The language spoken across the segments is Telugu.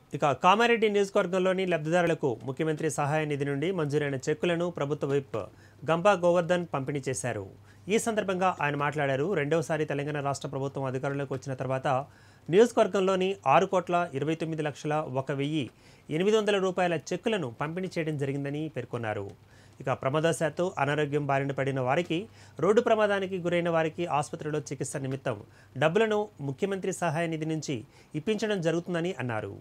ఇక కామారెడ్డి నియోజకవర్గంలోని లబ్ధిదారులకు ముఖ్యమంత్రి సహాయ నిధి నుండి మంజూరైన చెక్కులను ప్రభుత్వ విప్ గంపా గోవర్ధన్ పంపిణీ చేశారు ఈ సందర్భంగా ఆయన మాట్లాడారు రెండవసారి తెలంగాణ రాష్ట్ర ప్రభుత్వం అధికారంలోకి వచ్చిన తర్వాత నియోజకవర్గంలోని ఆరు కోట్ల ఇరవై తొమ్మిది లక్షల ఒక వెయ్యి ఎనిమిది వందల రూపాయల చెక్కులను పంపిణీ చేయడం జరిగిందని పేర్కొన్నారు ఇక ప్రమాదశాత్తు అనారోగ్యం బారిన పడిన వారికి రోడ్డు ప్రమాదానికి గురైన వారికి ఆసుపత్రిలో చికిత్స నిమిత్తం డబ్బులను ముఖ్యమంత్రి సహాయ నిధి నుంచి ఇప్పించడం జరుగుతుందని అన్నారు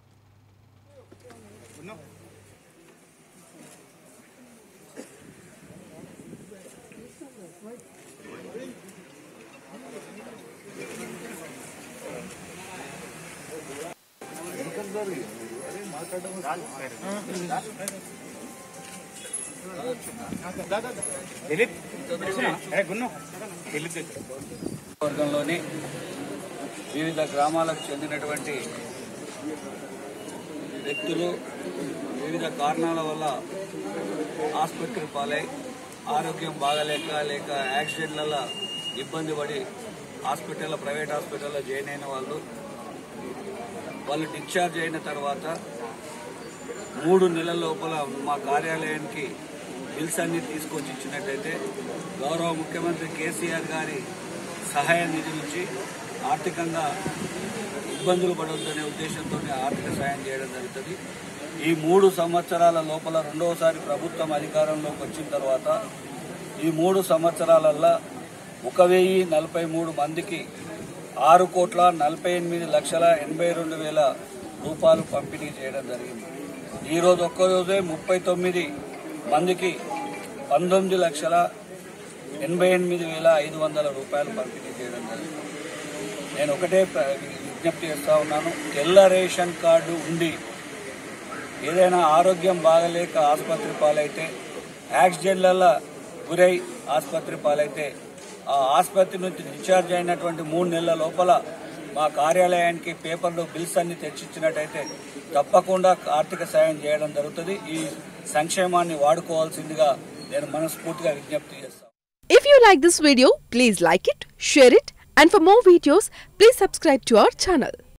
వర్గంలోని వివిధ గ్రామాలకు చెందినటువంటి వ్యక్తులు వివిధ కారణాల వల్ల ఆసుపత్రి పాలై ఆరోగ్యం బాగలేక లేక యాక్సిడెంట్లలో ఇబ్బంది పడి హాస్పిటల్లో ప్రైవేట్ హాస్పిటల్లో జాయిన్ అయిన వాళ్ళు వాళ్ళు డిశ్చార్జ్ అయిన తర్వాత మూడు నెలల లోపల మా కార్యాలయానికి బిల్స్ అన్ని తీసుకొచ్చి ఇచ్చినట్టయితే గౌరవ ముఖ్యమంత్రి కేసీఆర్ గారి సహాయ నిధి నుంచి ఆర్థికంగా ఇబ్బందులు పడవద్దనే ఉద్దేశంతో ఆర్థిక సాయం చేయడం జరుగుతుంది ఈ మూడు సంవత్సరాల లోపల రెండవసారి ప్రభుత్వం అధికారంలోకి వచ్చిన తర్వాత ఈ మూడు సంవత్సరాలల్లో ఒక వెయ్యి నలభై మూడు మందికి ఆరు కోట్ల నలభై ఎనిమిది లక్షల ఎనభై రెండు వేల రూపాయలు పంపిణీ చేయడం జరిగింది ఈరోజు ఒక్కరోజే ముప్పై తొమ్మిది మందికి పంతొమ్మిది లక్షల ఎనభై ఎనిమిది వేల ఐదు వందల రూపాయలు పంపిణీ చేయడం జరిగింది నేను ఒకటే ప్ర- విజ్ఞప్తి చేస్తా ఉన్నాను తెల్ల రేషన్ కార్డు ఉండి ఏదైనా ఆరోగ్యం బాగలేక ఆసుపత్రి పాలైతే యాక్సిడెంట్లలో గురై ఆసుపత్రి పాలైతే ఆ ఆసుపత్రి నుంచి డిశ్చార్జ్ అయినటువంటి మూడు నెలల లోపల మా కార్యాలయానికి పేపర్లు బిల్స్ అన్ని తెచ్చిచ్చినట్టయితే తప్పకుండా ఆర్థిక సాయం చేయడం జరుగుతుంది ఈ సంక్షేమాన్ని వాడుకోవాల్సిందిగా నేను మనస్ఫూర్తిగా విజ్ఞప్తి చేస్తాను If you like this video, please like it, share it, and for more videos, please subscribe to our channel.